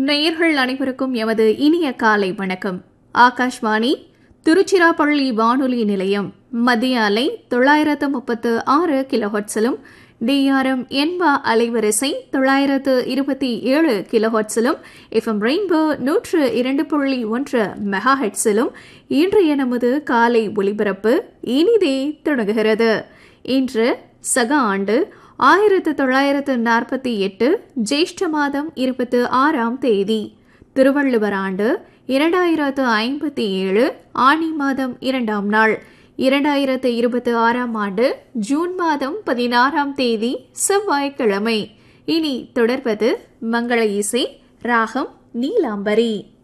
நேயர்கள் அனைவருக்கும் எமது இனிய காலை வணக்கம் ஆகாஷ்வாணி திருச்சிராப்பள்ளி வானொலி நிலையம் மத்திய அலை தொள்ளாயிரத்து முப்பத்து ஆறு கிலோஹட்ஸிலும் டிஆர்எம் என்பா அலைவரிசை தொள்ளாயிரத்து இருபத்தி ஏழு கிலோஹட்ஸிலும் எஃப்எம் ரெயின்போ நூற்று இரண்டு புள்ளி ஒன்று மெகா ஹெட்ஸிலும் இன்றைய நமது காலை ஒலிபரப்பு இனிதே தொடங்குகிறது இன்று சக ஆண்டு ஆயிரத்து தொள்ளாயிரத்து நாற்பத்தி எட்டு ஜேஷ்ட மாதம் இருபத்து ஆறாம் தேதி திருவள்ளுவர் ஆண்டு இரண்டாயிரத்து ஐம்பத்தி ஏழு ஆணி மாதம் இரண்டாம் நாள் இரண்டாயிரத்து இருபத்தி ஆறாம் ஆண்டு ஜூன் மாதம் பதினாறாம் தேதி செவ்வாய்க்கிழமை இனி தொடர்வது மங்கள இசை ராகம் நீலாம்பரி